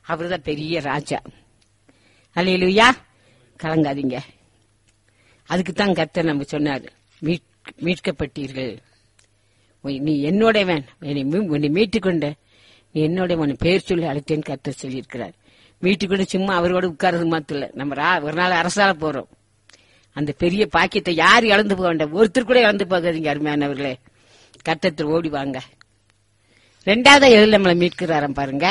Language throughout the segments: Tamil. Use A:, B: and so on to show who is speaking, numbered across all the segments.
A: அவர்தான் பெரிய ராஜா அல்லையா கலங்காதீங்க அதுக்கு தான் கர்த்தர் நம்ம சொன்னார் மீட்- மீட்கப்பட்டீர்கள் உய், நீ என்னோடவன் என்னை மீ- உன்னை மீட்டுக்கொண்ட நீ என்னோட உன்னை பேர் சொல்லி அழைத்தேன்னு கர்த்தர் சொல்லியிருக்கிறார் மீட்டுக்கொண்டு சும்மா அவரோட உட்கார்றது மாத்திரம் இல்ல நம்ம ரா- ஒரு நாள் அரசால போறோம் அந்த பெரிய பாக்கியத்தை யார் இழந்து போக வேண்டாம் ஒருத்தர் கூட இழந்து போகாதீங்க அருமையானவர்களே கர்த்தத்தில் ஓடி வாங்க ரெண்டாவது எழுதி நம்மளை மீட்கிறாராம் பாருங்க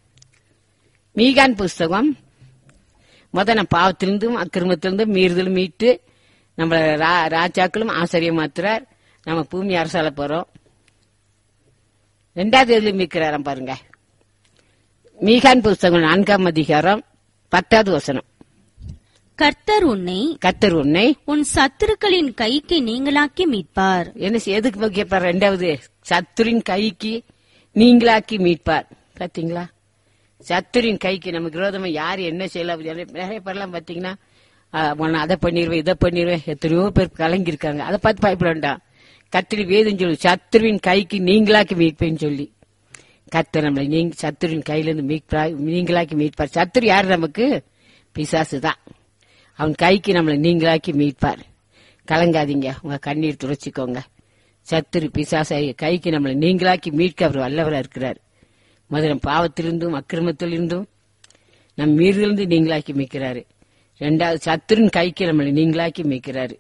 A: மீகான் புஸ்தகம் முத நம்ம பாவத்திலிருந்தும் அக்கிரமத்திலிருந்தும் மீறுதலும் மீட்டு நம்மள ரா- ராஜாக்களும் ஆசிரியம் மாத்துறார் நம்ம பூமி அரசால போறோம் ரெண்டாவது எழுதி மீட்கிறாராம் பாருங்க மீகான் புஸ்தகம் நான்காம் அதிகாரம் பத்தாவது வசனம்
B: கர்த்தர் உன்னை
A: கத்தர் உன்னை
B: உன் சத்துருக்களின் கைக்கு நீங்களாக்கி மீட்பார்
A: என்ன செய்- எதுக்கு முக்கியப்பார் ரெண்டாவது சத்துரின் கைக்கு நீங்களாக்கி மீட்பார் பாத்தீங்களா சத்துரின் கைக்கு நமக்கு விரோதமா யார் என்ன செய்யலாம் நிறைய நிறைய பேர்லாம் பாத்தீங்கன்னா ஆ, உன்னை அதை பண்ணிடுவேன் இதை பண்ணிடுவேன் எத்தனையோ பேர் கலங்கியிருக்காங்க அதை பார்த்து பயப்பட வேண்டாம் கத்திரி வேதம் சொல்லு சத்துருவின் கைக்கு நீங்களாக்கி மீட்பேன்னு சொல்லி கத்தர் நம்மளை நீங்க சத்துருவின் கையிலிருந்து மீட்பா நீங்களாக்கி மீட்பார் சத்துரு யாரு நமக்கு பிசாசு தான் அவன் கைக்கு நம்மளை நீங்களாக்கி மீட்பார் கலங்காதீங்க உங்க கண்ணீர் துடைச்சிக்கோங்க சத்துரு பிசாசை கைக்கு நம்மளை நீங்களாக்கி மீட்க அவர் வல்லவரா இருக்கிறார் முதல்ல பாவத்திலிருந்தும் அக்கிரமத்திலிருந்தும் நம் மீறிலிருந்து நீங்களாக்கி மீட்கிறாரு ரெண்டாவது சத்துருன் கைக்கு நம்மளை நீங்களாக்கி மீட்கிறாரு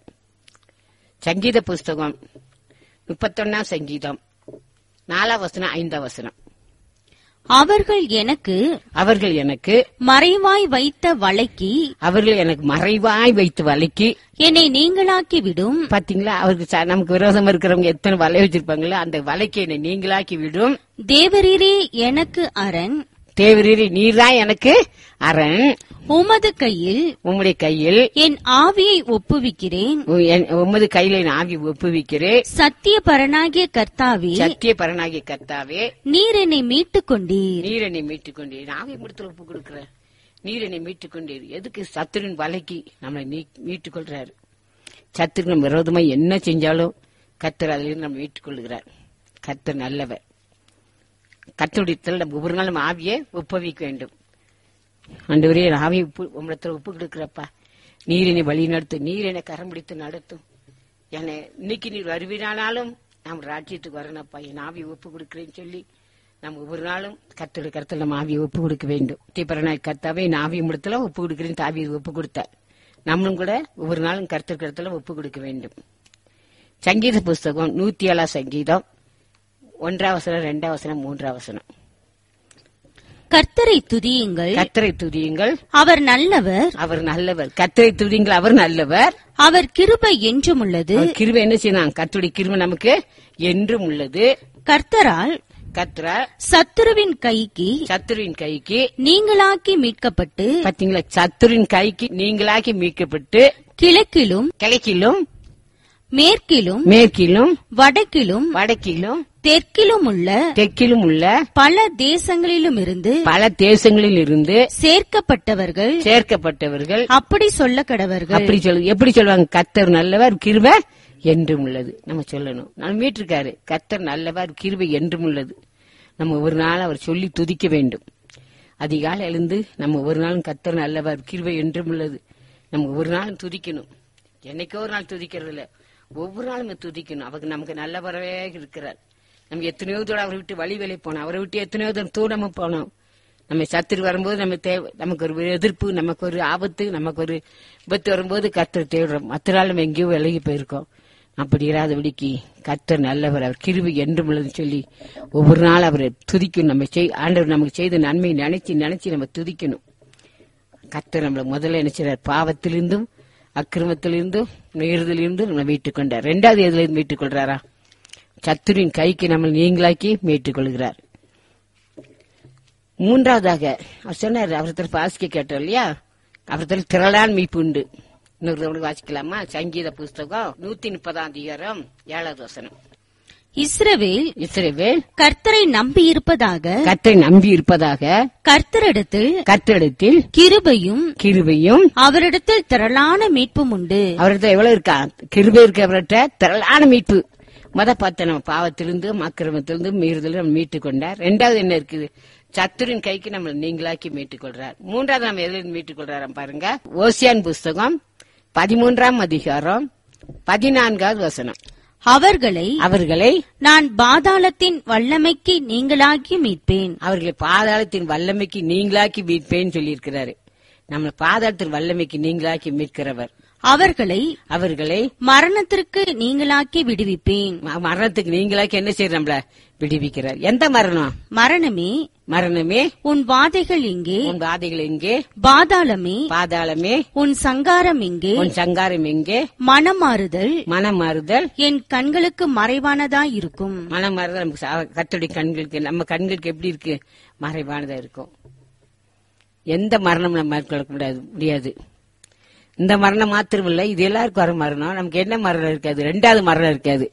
A: சங்கீத புஸ்தகம் முப்பத்தொன்னாம் சங்கீதம் நாலாம் வசனம் ஐந்தாம் வசனம்
B: அவர்கள் எனக்கு
A: அவர்கள் எனக்கு
B: மறைவாய் வைத்த வலைக்கு
A: அவர்கள் எனக்கு மறைவாய் வைத்து வலைக்கு
B: என்னை நீங்களாக்கி விடும்
A: பாத்தீங்களா அவருக்கு ச- நமக்கு விரோதமா இருக்கிறவங்க எத்தனை வலை வச்சிருப்பாங்களோ அந்த வலைக்கு என்னை நீங்களாக்கி விடும்
B: தேவரீரே எனக்கு அரண்
A: தேவரீரி நீர்தான் எனக்கு அரண்
B: உமது கையில்
A: உம்முடைய கையில்
B: என் ஆவியை ஒப்புவிக்கிறேன்
A: உ- என்- உமது கையில என் ஆவி ஒப்புவிக்கிறேன்
B: சத்திய பரனாகிய கர்த்தாவே
A: சத்திய பரனாகிய கர்த்தாவே
B: நீர் என்னை மீட்டுக் கொண்டீர்
A: நீர் என்னை மீட்டுக் கொண்டீர் ஆவி முடித்துல ஒப்பு கொடுக்கிற நீர் என்னை மீட்டுக் கொண்டீர் எதுக்கு சத்துருவின் வலைக்கு நம்மளை நீ- மீட்டுக் கொள்றாரு சத்துருக்கு நம்ம விரோதமா என்ன செஞ்சாலும் கத்தர் அதிலிருந்து நம்ம மீட்டுக் கொள்கிறார் கத்தர் நல்லவர் கத்தருடைய நம்ம ஒவ்வொரு நாள் நம்ம ஆவியை ஒப்புவிக்க வேண்டும் ஆண்டவரே என் ஆவியை உப்பு உம்மிடத்துல ஒப்பு கொடுக்கிறப்பா நீர் என்னை வழி நடத்து நீர் என்னை கரம் பிடித்து நடத்தும் என்னை இன்னைக்கு நீர் வருவினாலும் நாம் ராஜ்யத்துக்கு வரணும்ப்பா என் ஆவியை ஒப்பு கொடுக்கிறேன்னு சொல்லி நம்ம ஒவ்வொரு நாளும் கத்தோட கருத்துல நம்ம ஆவியை ஒப்பு கொடுக்க வேண்டும் தீபரநாய் கர்த்தாவே என் ஆவியை முடித்துல ஒப்பு கொடுக்கிறேன்னு தாவியை ஒப்பு கொடுத்தார் நம்மளும் கூட ஒவ்வொரு நாளும் கருத்து கருத்துல ஒப்பு கொடுக்க வேண்டும் சங்கீத புஸ்தகம் நூத்தி ஏழாம் சங்கீதம் ஒன்றாம் வசனம் ரெண்டாம் வசனம் மூன்றாம் வசனம்
B: கர்த்தரை துதியுங்கள்
A: கத்தரை துதியுங்கள்
B: அவர் நல்லவர்
A: அவர் நல்லவர் கத்தரை துதியுங்கள் அவர் நல்லவர்
B: அவர் கிருபை என்றும் உள்ளது
A: அவர் கிருபை என்ன செய்யணும் கத்துடைய கிருபை நமக்கு என்றும் உள்ளது
B: கர்த்தரால்
A: கத்ரா
B: சத்துருவின் கைக்கு
A: சத்துருவின் கைக்கு
B: நீங்களாக்கி மீட்கப்பட்டு
A: பாத்தீங்களா சத்துருவின் கைக்கு நீங்களாக்கி மீட்கப்பட்டு
B: கிழக்கிலும்
A: கிழக்கிலும்
B: மேற்கிலும்
A: மேற்கிலும்
B: வடக்கிலும்
A: வடக்கிலும்
B: தெற்கிலும் உள்ள
A: தெற்கிலும் உள்ள
B: பல தேசங்களிலும் இருந்து
A: பல தேசங்களில் இருந்து
B: சேர்க்கப்பட்டவர்கள்
A: சேர்க்கப்பட்டவர்கள்
B: அப்படி சொல்ல கடவர்கள்
A: அப்படி சொல்லு எப்படி சொல்லுவாங்க கத்தர் நல்லவர் கிருபை என்றும் உள்ளது நம்ம சொல்லணும் நம்ம மீட்டிருக்காரு கத்தர் நல்லவர் கிருபை என்றும் உள்ளது நம்ம ஒரு நாள் அவர் சொல்லி துதிக்க வேண்டும் அதிகாலை எழுந்து நம்ம ஒரு நாளும் கத்தர் நல்லவர் கிருபை என்றும் உள்ளது நம்ம ஒரு நாளும் துதிக்கணும் என்னைக்கோ ஒரு நாள் துதிக்கிறது இல்ல ஒவ்வொரு நாளும் நம்ம துதிக்கணும் அவருக்கு நமக்கு நல்லவரவே இருக்கிறார் நம்ம எத்தனையோ தூரம் அவரை விட்டு வழி வேலை போனோம் அவரை விட்டு எத்தனையோ தூரம் தூரமா போனோம் நம்ம சத்துரு வரும்போது நம்ம தேவை நமக்கு ஒரு எதிர்ப்பு நமக்கு ஒரு ஆபத்து நமக்கு ஒரு விபத்து வரும்போது கர்த்தர் தேடுறோம் மற்ற நாள் நம்ம எங்கேயோ விலகி போயிருக்கோம் அப்படி இராதபடிக்கு கர்த்தர் நல்லவர் அவர் கிருபை என்றும் உள்ளதுன்னு சொல்லி ஒவ்வொரு நாள் அவரை துதிக்கணும் நம்ம செய் ஆண்டவர் நமக்கு செய்த நன்மை நினைச்சு நினைச்சு நம்ம துதிக்கணும் கர்த்தர் நம்மளை முதல்ல நினைச்சார் பாவத்திலிருந்தும் அக்கிரமத்திலிருந்தும் நேர்தலிருந்தும் நம்மளை மீட்டுக் கொண்டார் ரெண்டாவது எதுல இருந்து மீட்டுக் கொள்றாரா சத்துரின் கைக்கு நம்ம நீங்களாக்கி மீட்டுக் கொள்கிறார் மூன்றாவதாக அவர் சொன்னார் அவரத்தில் வாசிக்க கேட்டோம் இல்லையா அவரத்தில் திரளான் மீட்பு உண்டு இன்னொரு தடவை வாசிக்கலாமா சங்கீத புஸ்தகம் நூத்தி முப்பதாம் அதிகாரம் ஏழாவது வசனம்
B: இஸ்ரவேல்
A: இஸ்ரவேல்
B: கர்த்தரை நம்பியிருப்பதாக
A: கர்த்தரை நம்பி இருப்பதாக
B: கர்த்தரிடத்தில்
A: கர்த்தரிடத்தில்
B: கிருபையும்
A: கிருபையும்
B: அவரிடத்தில் திரளான மீட்பும் உண்டு
A: அவர்கிட்ட எவ்வளவு இருக்கா கிருபை இருக்கு அவர்கிட்ட திரளான மீட்பு முத பார்த்த நம்ம பாவத்திலிருந்து அக்கிரமத்திலிருந்து மீறுதலும் நம்ம மீட்டு கொண்டார் ரெண்டாவது என்ன இருக்குது சத்துரின் கைக்கு நம்மளை நீங்களாக்கி மீட்டுக் கொள்றார் மூன்றாவது நம்ம எதில் மீட்டுக் கொள்றாராம் பாருங்க ஓசியான் புஸ்தகம் பதிமூன்றாம் அதிகாரம் பதினான்காவது வசனம்
B: அவர்களை
A: அவர்களை
B: நான் பாதாளத்தின் வல்லமைக்கு நீங்களாக்கி மீட்பேன்
A: அவர்களை பாதாளத்தின் வல்லமைக்கு நீங்களாக்கி மீட்பேன்னு சொல்லியிருக்கிறாரு நம்ம பாதாளத்தின் வல்லமைக்கு நீங்களாக்கி மீட்கிறவர்
B: அவர்களை
A: அவர்களை
B: மரணத்திற்கு நீங்களாக்கி விடுவிப்பேன்
A: ம- மரணத்துக்கு நீங்களாக்கி என்ன செய்யற நம்மள விடுவிக்கிறார் எந்த மரணம்
B: மரணமே
A: மரணமே
B: உன் வாதைகள் எங்கே
A: உன் பாதைகள் எங்கே
B: பாதாளமே
A: பாதாளமே
B: உன் சங்காரம் எங்கே
A: உன் சங்காரம் எங்கே
B: மனமாறுதல்
A: மனம் மாறுதல்
B: என் கண்களுக்கு மறைவானதாய் இருக்கும்
A: மனம் மாறுதல் நமக்கு சா- கர்த்தருடைய கண்களுக்கு நம்ம கண்களுக்கு எப்படி இருக்கு மறைவானதா இருக்கும் எந்த மரணம் நம்ம மேற்கொள்ள கூடாது முடியாது இந்த மரணம் மாத்திரம் இல்ல இது எல்லாருக்கும் வர மரணம் நமக்கு என்ன மரணம் இருக்காது ரெண்டாவது மரணம் இருக்காது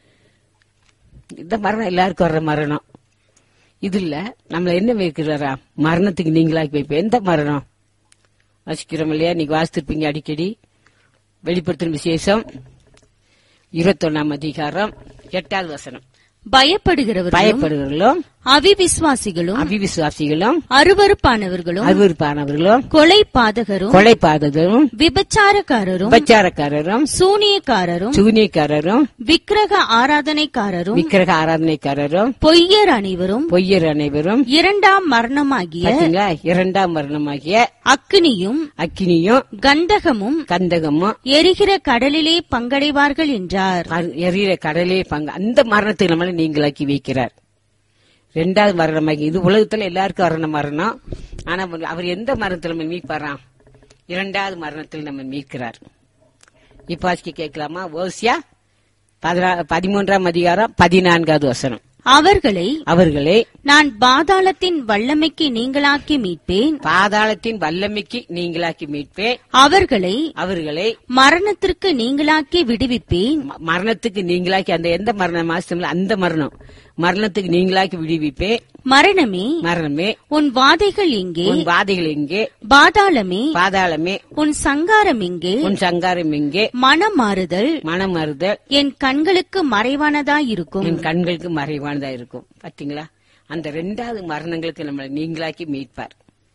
A: இந்த மரணம் எல்லாருக்கும் வர்ற மரணம் இது இல்ல நம்மள என்ன வைக்கிறாரா மரணத்துக்கு நீங்களாக்கி வைப்ப எந்த மரணம் வாசிக்கிறோம் இல்லையா நீங்க வாசித்திருப்பீங்க அடிக்கடி வெளிப்படுத்தும் விசேஷம் இருபத்தொன்னாம் அதிகாரம் எட்டாவது வசனம்
B: பயப்படுகிறவர்களும்
A: பயப்படுகிறவர்களும்
B: அவிவிசுவாசிகளும்
A: அவிவிசுவாசிகளும்
B: அருவருப்பானவர்களும்
A: அருவருப்பானவர்களும்
B: கொலை பாதகரும்
A: கொலை பாதகரும்
B: விபச்சாரக்காரரும்
A: உபச்சாரக்காரரும்
B: சூனியக்காரரும்
A: சூனியக்காரரும்
B: விக்கிரக ஆராதனைக்காரரும்
A: விக்கிரக ஆராதனைக்காரரும்
B: பொய்யர் அனைவரும்
A: பொய்யர் அனைவரும்
B: இரண்டாம் மரணமாகிய
A: பாத்தீங்களா இரண்டாம் மரணமாகிய
B: அக்கினியும்
A: அக்கினியும்
B: கந்தகமும்
A: கந்தகமும்
B: எரிகிற கடலிலே பங்கடைவார்கள் என்றார்
A: ப- எரியிற கடலே பங்கு அந்த மரணத்துக்கு நம்மள நீங்களாக்கி வைக்கிறார் ரெண்டாவது மரணமாகி இது உலகத்துல எல்லாருக்கும் வரண மரணம் ஆனா அவர் எந்த மரணத்துல நம்ம மீட்பாராம் இரண்டாவது மரணத்தில் நம்ம மீட்கிறார் இப்ப வாசிக்க கேட்கலாமா ஓசியா பதினா- பதிமூன்றாம் அதிகாரம் பதினான்காவது வசனம்
B: அவர்களை
A: அவர்களை
B: நான் பாதாளத்தின் வல்லமைக்கு நீங்களாக்கி மீட்பேன்
A: பாதாளத்தின் வல்லமைக்கு நீங்களாக்கி மீட்பேன்
B: அவர்களை
A: அவர்களை
B: மரணத்திற்கு நீங்களாக்கி விடுவிப்பேன்
A: ம- மரணத்துக்கு நீங்களாக்கி அந்த எந்த மரணம் மாசத்துல அந்த மரணம் மரணத்துக்கு நீங்களாக்கி விடுவிப்பே
B: மரணமே
A: மரணமே
B: உன் வாதைகள் எங்கே
A: உன் வாதைகள் எங்கே
B: பாதாளமே
A: பாதாளமே
B: உன் சங்காரம் எங்கே
A: உன் சங்காரம் எங்கே
B: மனம் மாறுதல்
A: மனம் மறுதல்
B: என் கண்களுக்கு மறைவானதாயிருக்கும்
A: என் கண்களுக்கு மறைவானதா இருக்கும் பாத்தீங்களா அந்த ரெண்டாவது மரணங்களுக்கு நம்மளை நீங்களாக்கி மீட்பார்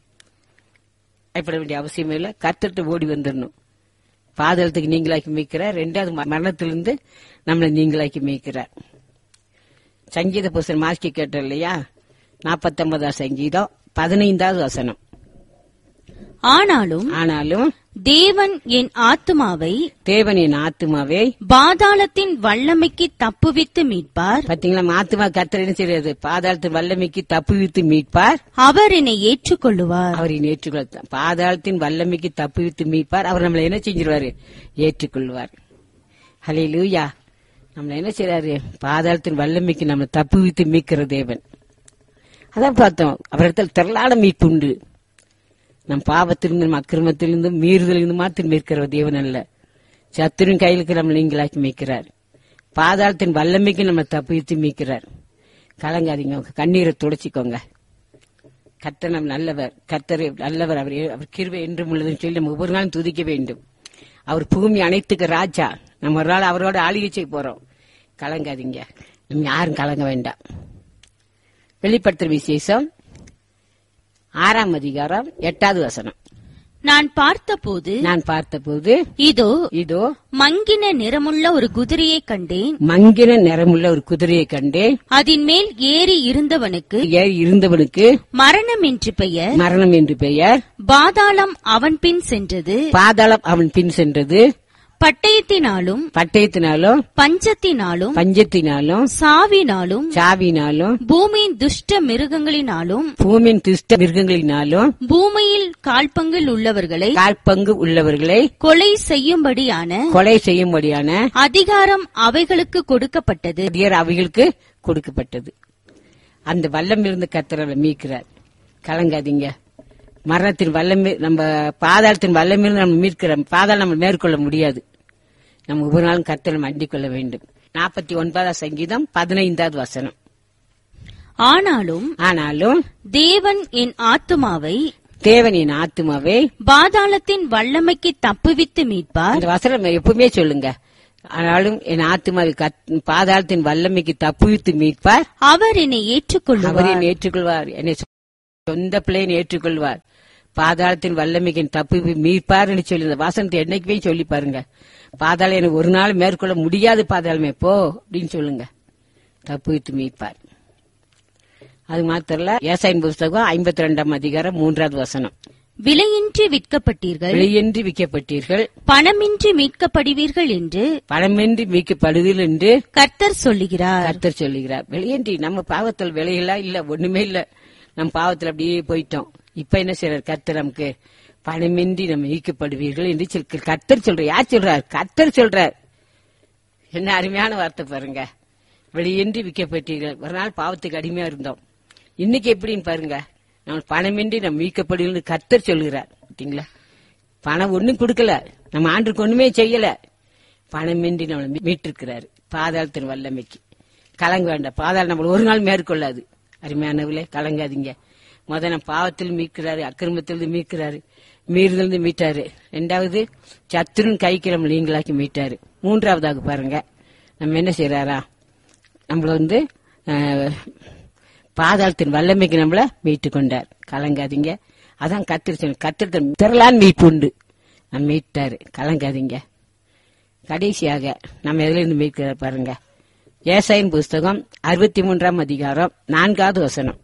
A: பயப்பட வேண்டிய அவசியம் இல்ல கத்துட்டு ஓடி வந்துடணும் பாதாளத்துக்கு நீங்களாக்கி மீட்கிறார் ரெண்டாவது ம- மரணத்திலிருந்து நம்மளை நீங்களாக்கி மீட்கிறார் சங்கீத புஸ்தகம் மாஸ்கி கேட்டோம் இல்லையா நாற்பத்தொன்பதாம் சங்கீதம் பதினைந்தாவது வசனம்
B: ஆனாலும்
A: ஆனாலும்
B: தேவன் என் ஆத்துமாவை
A: தேவனின் ஆத்துமாவே
B: பாதாளத்தின் வல்லமைக்கு தப்புவித்து மீட்பார்
A: பாத்தீங்களா நம்ம ஆத்துமா கத்தர் என்ன செய்யறது பாதாளத்தின் வல்லமைக்கு தப்புவித்து மீட்பார்
B: அவர் என்னை ஏற்றுக்கொள்ளுவார்
A: அவரை ஏற்றுக்கொள்ள பாதாளத்தின் வல்லமைக்கு தப்புவித்து மீட்பார் அவர் நம்மளை என்ன செஞ்சிருவாரு ஏற்றுக்கொள்வார் ஹலே லூயா நம்மள என்ன செய்றாரு பாதாளத்தின் வல்லமைக்கு நம்மளை தப்புவித்து மீட்கிற தேவன் அதான் பார்த்தோம் அவரிடத்தில் திரளான மீட்பு உண்டு நம் பாவத்திலிருந்தும் அக்கிரமத்திலிருந்தும் மீறுதலிருந்து மாத்திரம் மீட்கிற தேவன் அல்ல சத்துருவின் கையிலுக்கு நம்ம நீங்களாக்கி மீட்கிறார் பாதாளத்தின் வல்லமைக்கு நம்ம தப்புவித்து மீட்கிறார் கலங்காதீங்க உங்க கண்ணீரை துடைச்சிக்கோங்க கர்த்தர் நம் நல்லவர் கர்த்தர் நல்லவர் அவர் அவர் கிருபை என்றும் உள்ளதுன்னு சொல்லி நம்ம ஒவ்வொரு நாளும் துதிக்க வேண்டும் அவர் பூமி அனைத்துக்கு ராஜா நம்ம ஒரு நாள் அவரோட ஆளுகை செய்ய போறோம் கலங்காதீங்க நம்ம யாரும் கலங்க வேண்டாம் வெளிப்படுத்துற விசேஷம் ஆறாம் அதிகாரம் எட்டாவது வசனம்
B: நான் பார்த்தபோது
A: நான் பார்த்தபோது
B: இதோ
A: இதோ
B: மங்கின நிறமுள்ள ஒரு குதிரையை கண்டேன்
A: மங்கின நிறமுள்ள ஒரு குதிரையை கண்டேன்
B: அதன் மேல் ஏறி இருந்தவனுக்கு
A: ஏறி இருந்தவனுக்கு
B: மரணம் என்று பெயர்
A: மரணம் என்று பெயர்
B: பாதாளம் அவன் பின் சென்றது
A: பாதாளம் அவன் பின் சென்றது
B: பட்டயத்தினாலும்
A: பட்டயத்தினாலும்
B: பஞ்சத்தினாலும்
A: பஞ்சத்தினாலும்
B: சாவினாலும்
A: சாவினாலும்
B: பூமியின் துஷ்ட மிருகங்களினாலும்
A: பூமியின் துஷ்ட மிருகங்களினாலும்
B: பூமியில் கால்பங்கில் உள்ளவர்களை
A: கால்பங்கு உள்ளவர்களை
B: கொலை செய்யும்படியான
A: கொலை செய்யும்படியான
B: அதிகாரம் அவைகளுக்கு கொடுக்கப்பட்டது
A: அதிகாரம் அவைகளுக்கு கொடுக்கப்பட்டது அந்த வல்லம் இருந்து கத்தரை மீட்கிறார் கலங்காதீங்க மரணத்தின் வல்லமே நம்ம பாதாளத்தின் வல்லமிருந்து நம்ம மீட்கிறோம் பாதாளம் நம்ம மேற்கொள்ள முடியாது நம்ம ஒவ்வொரு நாளும் கத்தரை அண்டிக் கொள்ள வேண்டும் நாற்பத்தி ஒன்பதாம் சங்கீதம் பதினைந்தாவது வசனம்
B: ஆனாலும்
A: ஆனாலும்
B: தேவன் என் ஆத்துமாவை
A: தேவனின் ஆத்துமாவே
B: பாதாளத்தின் வல்லமைக்கு தப்புவித்து மீட்பார்
A: அந்த வசனம் எப்பவுமே சொல்லுங்க ஆனாலும் என் ஆத்துமாவை கத்- பாதாளத்தின் வல்லமைக்கு தப்புவித்து மீட்பார்
B: அவர் என்னை ஏற்றுக்கொள்ளுவார்
A: அவரை ஏற்றுக்கொள்வார் என்னை சொந்த பிள்ளையை ஏற்றுக்கொள்வார் பாதாளத்தின் வல்லமைக்கின் தப்பு மீட்பார்னு சொல்லி இந்த வாசனத்தை என்னைக்குமே சொல்லி பாருங்க பாதாளம் எனக்கு ஒரு நாள் மேற்கொள்ள முடியாது பாதாளமே போ அப்படின்னு சொல்லுங்க தப்பு வைத்து மீட்பார் அது மாத்திரல ஏசாயின் புஸ்தகம் ஐம்பத்தி ரெண்டாம் அதிகாரம் மூன்றாவது வசனம்
B: விலையின்றி விற்கப்பட்டீர்கள்
A: வெளியின்றி விற்கப்பட்டீர்கள்
B: பணமின்றி மீட்கப்படுவீர்கள் என்று
A: பணமின்றி மீட்கப்படுவீர்கள் என்று
B: கர்த்தர் சொல்லுகிறார்
A: கர்த்தர் சொல்லுகிறார் வெளியேண்டி நம்ம பாவத்தில் விலையெல்லாம் இல்ல ஒண்ணுமே இல்ல நம்ம பாவத்தில் அப்படியே போயிட்டோம் இப்ப என்ன செய்யறார் கர்த்தர் நமக்கு பணமின்றி நம்ம ஈக்கப்படுவீர்கள் என்று சொல்~ கர்த்தர் சொல்றார் யார் சொல்றார் கர்த்தர் சொல்றார் என்ன அருமையான வார்த்தை பாருங்க வெளியின்றி விற்கப்பட்டீர்கள் ஒரு நாள் பாவத்துக்கு அடிமையா இருந்தோம் இன்னைக்கு எப்படின்னு பாருங்க நம்ம பணமின்றி நம்ம மீட்கப்படுவீர்கள் கர்த்தர் சொல்லுகிறார் பார்த்தீங்களா பணம் ஒண்ணும் கொடுக்கல நம்ம ஆண்டுக்கு ஒண்ணுமே செய்யல பணமின்றி நம்மளை மீ- மீட்டிருக்கிறாரு பாதாளத்தின் வல்லமைக்கு கலங்க வேண்டாம் பாதாளம் நம்மள ஒரு நாள் மேற்கொள்ளாது அருமையானவர்களே கலங்காதீங்க முத நம்ம பாவத்தில் மீட்கிறாரு அக்கிரமத்திலிருந்து மீட்கிறாரு மீறுதலிருந்து மீட்டாரு ரெண்டாவது சத்துருன் கைக்கு நம்ம நீங்களாக்கி மீட்டாரு மூன்றாவதாக பாருங்க நம்ம என்ன செய்யறாரா நம்மள வந்து அஹ், பாதாளத்தின் வல்லமைக்கு நம்மள மீட்டு கொண்டார் கலங்காதீங்க அதான் கத்திரி கத்திரி திரளான் மீட்பு உண்டு நம்ம மீட்டாரு கலங்காதீங்க கடைசியாக நம்ம எதுல இருந்து மீட்கிற பாருங்க ஏசாயின் புஸ்தகம் அறுபத்தி மூன்றாம் அதிகாரம் நான்காவது வசனம்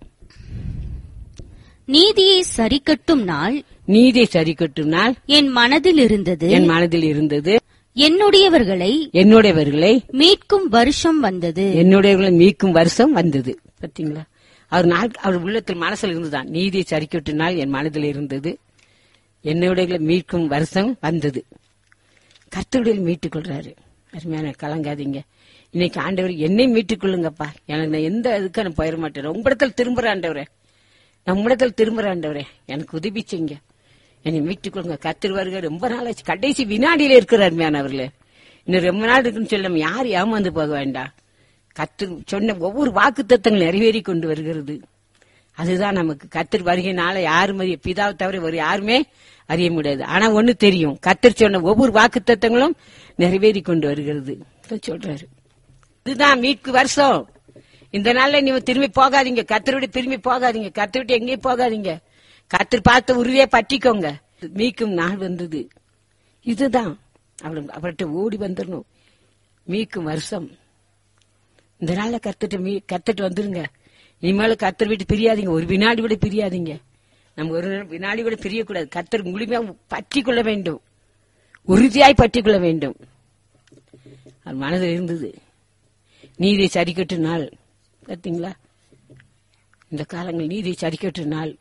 B: நீதியை சரிக்கட்டும் நாள்
A: நீதி சரி கட்டும் நாள்
B: என் மனதில் இருந்தது
A: என் மனதில் இருந்தது
B: என்னுடையவர்களை
A: என்னுடையவர்களை
B: மீட்கும் வருஷம் வந்தது
A: என்னுடையவர்களை மீட்கும் வருஷம் வந்தது பாத்தீங்களா அவர் நாள் அவர் உள்ளத்தில் மனசுல இருந்துதான் நீதி சரி கட்டும் நாள் என் மனதில் இருந்தது என்னுடையவர்களை மீட்கும் வருஷம் வந்தது கர்த்தருடைய மீட்டுக் கொள்றாரு அருமையான கலங்காதீங்க இன்னைக்கு ஆண்டவர் என்னை மீட்டுக் கொள்ளுங்கப்பா எனக்கு நான் எந்த இதுக்கு நான் போயிட மாட்டேன் உங்களிடத்தில் திரும்புற ஆண்டவரே நம்மிடத்தில் திரும்புற ஆண்டவரே எனக்கு உதவி செய்யுங்க என்னை மீட்டுக் கொள்ளுங்க கர்த்தர் வருக ரொம்ப நாள் ஆச்சு கடைசி வினாடியில இருக்கிற அருமையானவர்களே இன்னும் ரொம்ப நாள் இருக்குன்னு சொல்லி நம்ம யாரும் ஏமாந்து போக வேண்டாம் கத்து சொன்ன ஒவ்வொரு வாக்கு தத்தங்கள் நிறைவேறி கொண்டு வருகிறது அதுதான் நமக்கு கத்தர் வருகையினால யாரும் அறிய பிதாவை தவிர வேறு யாருமே அறிய முடியாது ஆனா ஒண்ணு தெரியும் கத்தர் சொன்ன ஒவ்வொரு வாக்கு தத்தங்களும் நிறைவேறி கொண்டு வருகிறது இதான் சொல்றாரு இதுதான் மீட்பு வருஷம் இந்த நாள்ல நீ திரும்பி போகாதீங்க கத்தரை விட்டு திரும்பி போகாதீங்க கத்தரை விட்டு எங்கேயும் போகாதீங்க கத்தர் பார்த்த உறுதியை பற்றிக்கோங்க மீட்கும் நாள் வந்தது இதுதான் அவளை அவர்கிட்ட ஓடி வந்துடணும் மீட்கும் வருஷம் இந்த நாள்ல கத்துட்டு மீ கத்துட்டு வந்துருங்க இனிமேல கத்தர் விட்டு பிரியாதீங்க ஒரு வினாடி விட பிரியாதீங்க நம்ம ஒரு வினாடி விட பிரியக்கூடாது கத்தர் முழுமையா பற்றி கொள்ள வேண்டும் உறுதியாய் பற்றி கொள்ள வேண்டும் அது மனதில் இருந்தது நீதி சரிக்கட்டு நாள் பார்த்தீங்களா இந்த காலங்கள் நீதி சரிக்கட்டு நாள்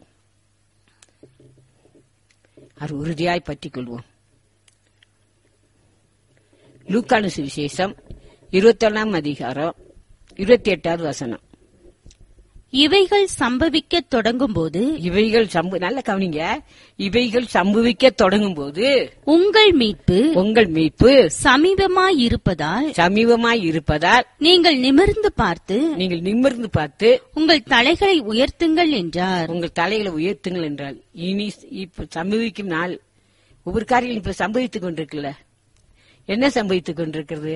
A: அது உறுதியாய் பற்றிக் கொள்வோம் லூக்கானு சுவிசேஷம் இருபத்தொன்னாம் அதிகாரம் இருபத்தி எட்டாவது வசனம்
B: இவைகள் சம்பவிக்கத் தொடங்கும்போது
A: இவைகள் சம்பு நல்ல கவனிங்க இவைகள் சம்பவிக்க தொடங்கும் போது
B: உங்கள் மீட்பு
A: உங்கள் மீட்பு
B: சமீபமாயிருப்பதால்
A: சமீபமாய் இருப்பதால்
B: நீங்கள் நிமிர்ந்து பார்த்து
A: நீங்கள் நிமிர்ந்து பார்த்து
B: உங்கள் தலைகளை உயர்த்துங்கள் என்றார்
A: உங்கள் தலைகளை உயர்த்துங்கள் என்றால் இனி இப்ப சம்பவிக்கும் நாள் ஒவ்வொரு காரியம் இப்ப சம்பவித்துக் கொண்டிருக்குல்ல என்ன சம்பவித்துக் கொண்டிருக்கிறது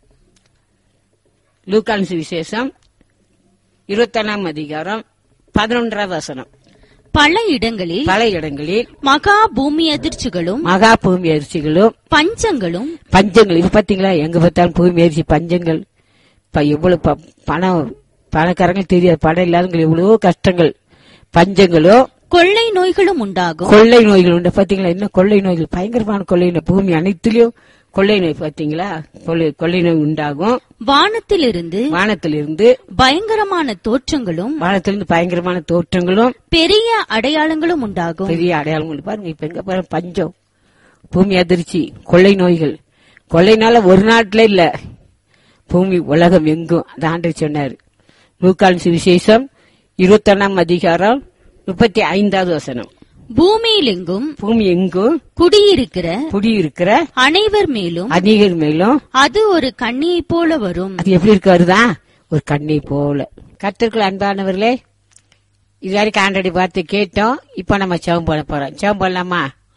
A: லூக்கான் விசேஷம் இருபத்தொன்னாம் அதிகாரம் பதினொன்றாம் வசனம்
B: பல இடங்களில்
A: பல இடங்களில்
B: மகா பூமி அதிர்ச்சிகளும்
A: மகா பூமி அரிசிகளும்
B: பஞ்சங்களும்
A: பஞ்சங்கள் இது பாத்தீங்களா எங்க பார்த்தாலும் பூமி அரிசி பஞ்சங்கள் இப்ப எவ்வளவு ப- பணம் பணக்காரங்க தெரியாது பணம் இல்லாதவங்க எவ்வளவோ கஷ்டங்கள் பஞ்சங்களோ
B: கொள்ளை நோய்களும் உண்டாகும்
A: கொள்ளை நோய்கள் உண்டு பாத்தீங்களா என்ன கொள்ளை நோய்கள் பயங்கரமான கொள்ளை நோய் பூமி அனைத்திலும் கொள்ளை நோய் பாத்தீங்களா கொள்ளை கொள்ளை நோய் உண்டாகும்
B: வானத்திலிருந்து
A: வானத்திலிருந்து
B: பயங்கரமான தோற்றங்களும்
A: வானத்திலிருந்து பயங்கரமான தோற்றங்களும்
B: பெரிய அடையாளங்களும் உண்டாகும்
A: பெரிய அடையாளங்கள் பாருங்க இப்ப எங்க பாருங்க பஞ்சம் பூமி அதிர்ச்சி கொள்ளை நோய்கள் கொள்ளைனால ஒரு நாட்டுல இல்ல பூமி உலகம் எங்கும் அது ஆண்டவர் சொன்னார் நூக்கால் சுவிசேஷம் இருபத்தொன்னாம் அதிகாரம் முப்பத்தி ஐந்தாவது வசனம்
B: பூமியில் எங்கும்
A: பூமி எங்கும்
B: குடியிருக்கிற
A: குடியிருக்கிற
B: அனைவர் மேலும்
A: அதிகர் மேலும்
B: அது ஒரு கண்ணியைப் போல வரும்
A: அது எப்படி இருக்கு வருதா ஒரு கண்ணை போல கத்திற்குள் அன்பானவர்களே இது வரைக்கும் ஆண்டடி பார்த்து கேட்டோம் இப்ப நம்ம செவம் பண்ண போறோம் செவம் பண்ணலாமா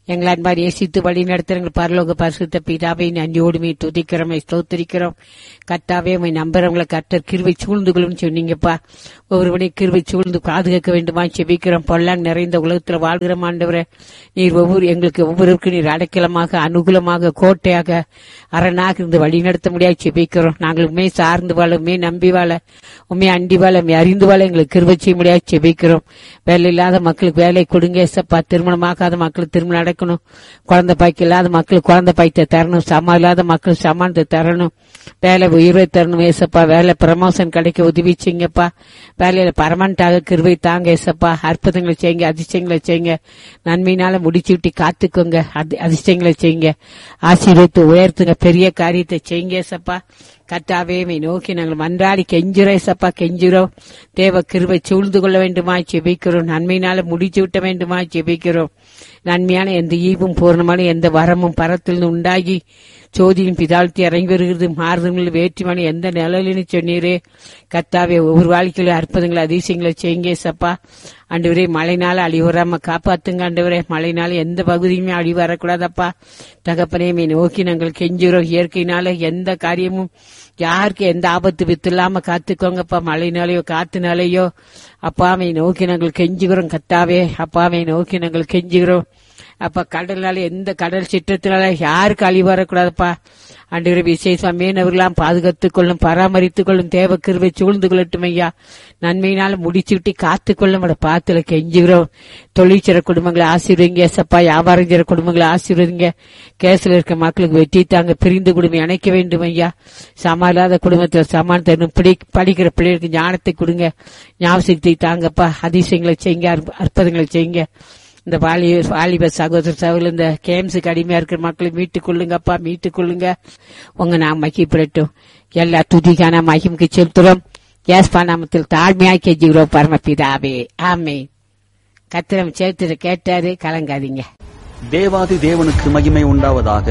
A: எங்களை அன்பார் நேசித்து வழி நடத்துறங்கள் பரலோக பரிசுத்த பிதாவை நன்றியோடுமே துதிக்கிறோமை ஸ்தோத்திரிக்கிறோம் கர்த்தாவே உமை நம்புறவங்களை கர்த்தர் கிருவை சூழ்ந்துகளும் சொன்னீங்கப்பா ஒவ்வொருவனை கிருவை சூழ்ந்து பாதுகாக்க வேண்டுமா செபிக்கிறோம் பொல்லாங் நிறைந்த உலகத்தில் வாழ்கிற ஆண்டவரே நீர் ஒவ்வொரு எங்களுக்கு ஒவ்வொருவருக்கும் நீர் அடைக்கலமாக அனுகூலமாக கோட்டையாக அரணாக இருந்து வழி நடத்த முடியாது செபிக்கிறோம் நாங்கள் உண்மை சார்ந்து வாழ உண்மை நம்பி வாழ உண்மை அண்டி வாழ உண்மை அறிந்து வாழ எங்களுக்கு கிருவை செய்ய முடியாது செபிக்கிறோம் வேலை இல்லாத மக்களுக்கு வேலை கொடுங்க ஏசப்பா திருமணமாகாத மக்களுக்கு திருமணம் நடக்கணும் குழந்தை பாய்க்கு இல்லாத மக்களுக்கு குழந்தை பாய்த்த தரணும் சமா இல்லாத மக்களுக்கு சமானத்தை தரணும் வேலை உயர்வை தரணும் ஏசப்பா வேலை ப்ரமோஷன் கிடைக்க உதவி செய்யுங்கப்பா வேலையில பரமண்டாக கிருவை தாங்க ஏசப்பா அற்புதங்களை செய்யுங்க அதிசயங்களை செய்யுங்க நன்மையினால முடிச்சு விட்டு காத்துக்கோங்க அதி- அதிசயங்களை செய்யுங்க ஆசீர்வத்து உயர்த்துங்க பெரிய காரியத்தை செய்யுங்க ஏசப்பா கர்த்தாவே மை நோக்கி நாங்கள் மன்றாடி கெஞ்சுறோம் ஏசப்பா கெஞ்சுறோம் தேவ கிருபை சூழ்ந்து கொள்ள வேண்டுமா ஜெபிக்கிறோம் நன்மையினால முடிச்சு விட்ட வேண்டுமா ஜெபிக்கிறோம் நன்மையான எந்த ஈவும் பூர்ணமான எந்த வரமும் பரத்திலிருந்து உண்டாகி சோதியின் பிதாழ்த்தி இறங்கி வருகிறது மாறுதல்கள் வேற்றுமான எந்த நிலையிலும் சொன்னீரே கர்த்தாவே ஒவ்வொரு வாழ்க்கையிலும் அற்புதங்களை அதிசயங்களை செய்யுங்க ஏசப்பா ஆண்டவரே மழைனால அழிவு வராம காப்பாத்துங்க ஆண்டவரே மழைனால எந்த பகுதியுமே அழிவு வரக்கூடாதப்பா தகப்பனே மை நோக்கி நாங்கள் கெஞ்சுறோம் இயற்கையினால எந்த காரியமும் யாருக்கு எந்த ஆபத்து வித்து இல்லாம காத்துக்கோங்கப்பா மழைனாலேயோ காத்துனாலேயோ அப்பாவை நோக்கி நாங்கள் கெஞ்சுகிறோம் கத்தாவே அப்பாவை நோக்கி நாங்கள் கெஞ்சுகிறோம் அப்ப கடல்னால எந்த கடல் சிற்றத்தினால யாருக்கு அழிவு வரக்கூடாதுப்பா அன்று விசேஷம் மீனவர்களாம் பாதுகாத்துக் கொள்ளும் பராமரித்துக் கொள்ளும் தேவ கிருவை சூழ்ந்து கொள்ளட்டும் ஐயா நன்மையினால முடிச்சு விட்டு காத்துக்கொள்ளும் பாத்துல கெஞ்சுகிறோம் தொழிற்சிற குடும்பங்களை ஆசீர்வதிங்க சப்பா வியாபாரம் செய்ற குடும்பங்களை ஆசீர்வதிங்க கேஸ்ல இருக்க மக்களுக்கு வெற்றி தாங்க பிரிந்து குடும்பம் இணைக்க வேண்டும் ஐயா சமா இல்லாத குடும்பத்துல சமானத்தை இன்னும் பிடி படிக்கிற பிள்ளைகளுக்கு ஞானத்தை கொடுங்க ஞாபகத்தை தாங்கப்பா அதிசயங்களை செய்யுங்க அற்ப- அற்புதங்களை செய்யுங்க இந்த வாலி வாலிப சகோதர சகோதரர் இந்த கேம்ஸுக்கு அடிமையா இருக்கிற மக்களை மீட்டுக் கொள்ளுங்கப்பா மீட்டுக் கொள்ளுங்க உங்க நாம் மகிப்படட்டும் எல்லா துதிக்கான மகிமுக்கு செலுத்துறோம் ஏஸ்பா நாமத்தில் தாழ்மையாய் கெஞ்சுகிறோம் பரமபிதாவே ஆமே கத்திரம் சேர்த்து கேட்டாரு கலங்காதீங்க
C: தேவாதி தேவனுக்கு மகிமை உண்டாவதாக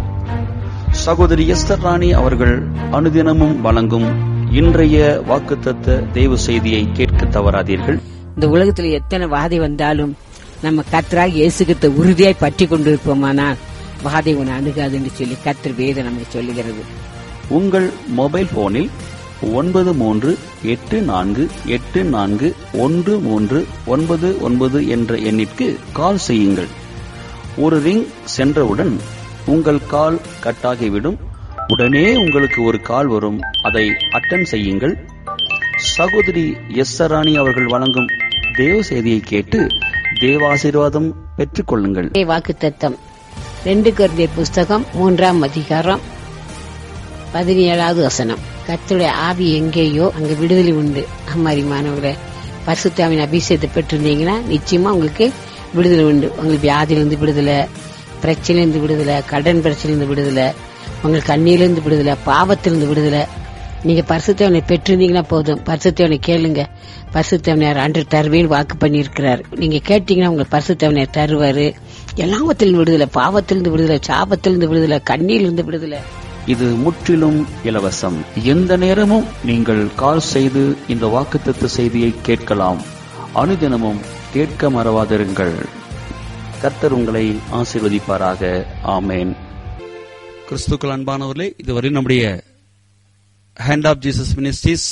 C: சகோதரி எஸ்தர் ராணி அவர்கள் அனுதினமும் வழங்கும் இன்றைய வாக்குத்தத்த தேவ செய்தியை கேட்க தவறாதீர்கள்
A: இந்த உலகத்துல எத்தனை வாதை வந்தாலும் நம்ம கத்தராக இயேசுகிட்ட உறுதியாய் பற்றி கொண்டிருப்போமானால் வாதை உன்னை அணுகாதுன்னு சொல்லி கத்தர் வேதம் நமக்கு சொல்லுகிறது
C: உங்கள் மொபைல் போனில் ஒன்பது மூன்று எட்டு நான்கு எட்டு நான்கு ஒன்று மூன்று ஒன்பது ஒன்பது என்ற எண்ணிற்கு கால் செய்யுங்கள் ஒரு ரிங் சென்றவுடன் உங்கள் கால் கட்டாகிவிடும் உடனே உங்களுக்கு ஒரு கால் வரும் அதை அட்டன் செய்யுங்கள் சகோதரி எஸ் ராணி அவர்கள் வழங்கும் தேவ செய்தியை கேட்டு தேவாசீர்வாதம் பெற்றுக்கொள்ளுங்கள்
A: வாக்கு தத்தம் ரெண்டு குருந்தியர் புஸ்தகம் மூன்றாம் அதிகாரம் பதினேழாவது வசனம் கர்த்தருடைய ஆவி எங்கேயோ அங்க விடுதலை உண்டு அம்மாரிமானவர்களே பரிசுத்தாவின் அபிஷேகத்தை பெற்றிருந்தீங்கன்னா நிச்சயமா உங்களுக்கு விடுதலை உண்டு உங்களுக்கு வியாதியிலிருந்து விடுதலை பிரச்சனையிலிருந்து விடுதலை கடன் பிரச்சனையிலிருந்து விடுதலை உங்களுக்கு கண்ணியிலிருந்து விடுதலை பாவத்திலிருந்து விடுதலை நீங்க பரிசுத்தவனை பெற்றிருந்தீங்கன்னா போதும் பரிசுத்தவனை கேளுங்க பரிசுத்தவனையார் ஆண்டு தருவேன்னு வாக்கு பண்ணியிருக்கிறார் நீங்க கேட்டீங்கன்னா உங்களுக்கு பரிசுத்தவனையார் தருவாரு எல்லாவத்திலிருந்து விடுதலை பாவத்திலிருந்து விடுதலை சாபத்திலிருந்து விடுதலை கண்ணியிலிருந்து விடுதலை
C: இது முற்றிலும் இலவசம் எந்த நேரமும் நீங்கள் கால் செய்து இந்த வாக்குத்தத்த செய்தியை கேட்கலாம் அனுதினமும் கேட்க மறவாதிருங்கள் கர்த்தர் உங்களை ஆசீர்வதிப்பாராக ஆமேன் கிறிஸ்துக்கள் அன்பானவர்களே இதுவரை நம்முடைய hand of Jesus ministries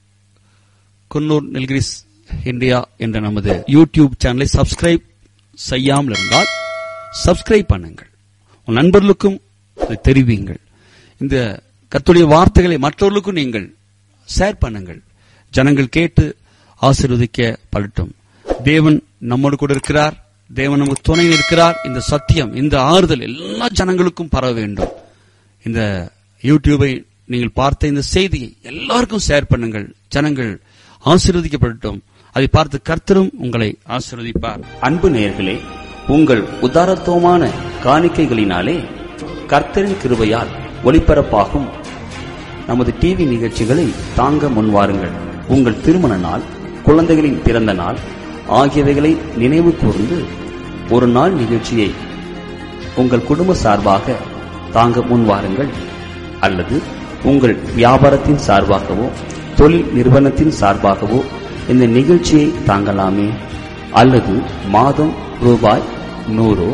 C: Coonoor Nilgiris India என்ற நமது யூடியூப் சேனலை சப்ஸ்கிரைப் செய்யாமல் இருந்தால் சப்ஸ்கிரைப் பண்ணுங்கள் உன் நண்பர்களுக்கும் இதை தெரிவியுங்கள் இந்த கர்த்தருடைய வார்த்தைகளை மற்றவர்களுக்கும் நீங்கள் ஷேர் பண்ணுங்கள் ஜனங்கள் கேட்டு ஆசீர்வதிக்க படட்டும் தேவன் நம்மோடு கூட இருக்கிறார் தேவன் நமக்கு துணை இருக்கிறார் இந்த சத்தியம் இந்த ஆறுதல் எல்லா ஜனங்களுக்கும் பரவ வேண்டும் இந்த யூடியூபை நீங்கள் பார்த்த இந்த செய்தியை எல்லாருக்கும் ஷேர் பண்ணுங்கள் ஜனங்கள் ஆசீர்வதிக்கப்படட்டும் அதை பார்த்து கர்த்தரும் உங்களை ஆசீர்வதிப்பார் அன்பு நேயர்களே உங்கள் உதாரத்துவமான காணிக்கைகளினாலே கர்த்தரின் கிருபையால் ஒளிபரப்பாகும் நமது டிவி நிகழ்ச்சிகளை தாங்க முன்வாருங்கள் உங்கள் திருமண நாள் குழந்தைகளின் பிறந்த நாள் ஆகியவைகளை நினைவு கூர்ந்து ஒரு நாள் நிகழ்ச்சியை உங்கள் குடும்ப சார்பாக தாங்க முன்வாருங்கள் அல்லது உங்கள் வியாபாரத்தின் சார்பாகவோ தொழில் நிறுவனத்தின் சார்பாகவோ இந்த நிகழ்ச்சியை தாங்கலாமே அல்லது மாதம் ரூபாய் நூறோ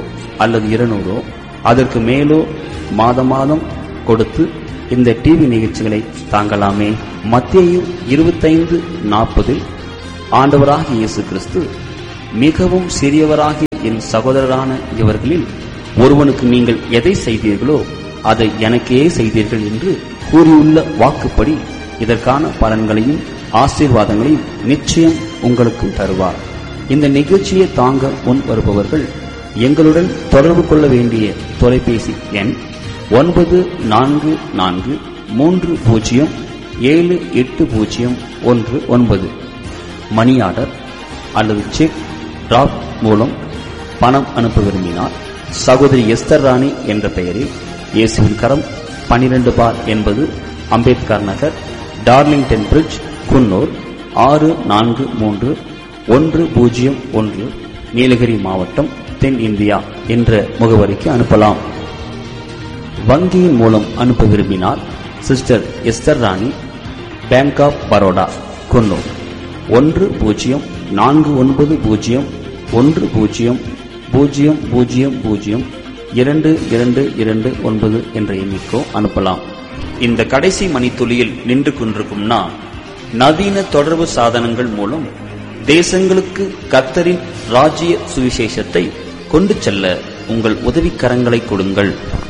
C: அல்லது இருநூறோ அதற்கு மேலோ மாதம் மாதம் கொடுத்து இந்த டிவி நிகழ்ச்சிகளை தாங்கலாமே மத்திய இருபத்தைந்து நாற்பதில் ஆண்டவராகிய இயேசு கிறிஸ்து மிகவும் சிறியவராகிய என் சகோதரரான இவர்களில் ஒருவனுக்கு நீங்கள் எதை செய்தீர்களோ அதை எனக்கே செய்தீர்கள் என்று கூறியுள்ள வாக்குப்படி இதற்கான பலன்களையும் ஆசீர்வாதங்களையும் நிச்சயம் உங்களுக்கும் தருவார் இந்த நிகழ்ச்சியை தாங்க முன் வருபவர்கள் எங்களுடன் தொடர்பு கொள்ள வேண்டிய தொலைபேசி எண் ஒன்பது நான்கு நான்கு மூன்று பூஜ்ஜியம் ஏழு எட்டு பூஜ்ஜியம் ஒன்று ஒன்பது மணி ஆர்டர் அல்லது செக் டிராப் மூலம் பணம் அனுப்ப விரும்பினால் சகோதரி எஸ்தர் ராணி என்ற பெயரில் இயேசுவின் கரம் பனிரெண்டு பார் என்பது அம்பேத்கர் நகர் டார்லிங்டன் பிரிட்ஜ் குன்னூர் ஆறு நான்கு மூன்று ஒன்று பூஜ்ஜியம் ஒன்று நீலகிரி மாவட்டம் தென் இந்தியா என்ற முகவரிக்கு அனுப்பலாம் வங்கியின் மூலம் அனுப்ப விரும்பினால் sister Esther Rani bank of Baroda Coonoor ஒன்று பூஜ்ஜியம் நான்கு ஒன்பது பூஜ்ஜியம் ஒன்று பூஜ்ஜியம் பூஜ்ஜியம் பூஜ்ஜியம் பூஜ்ஜியம் இரண்டு இரண்டு இரண்டு ஒன்பது என்ற எண்ணிக்கோ அனுப்பலாம் இந்த கடைசி மணித்துளியில் நின்று கொண்டிருக்கும் நான் நவீன தொடர்பு சாதனங்கள் மூலம் தேசங்களுக்கு கத்தரின் ராஜ்ய சுவிசேஷத்தை கொண்டு செல்ல உங்கள் உதவிக்கரங்களை கொடுங்கள்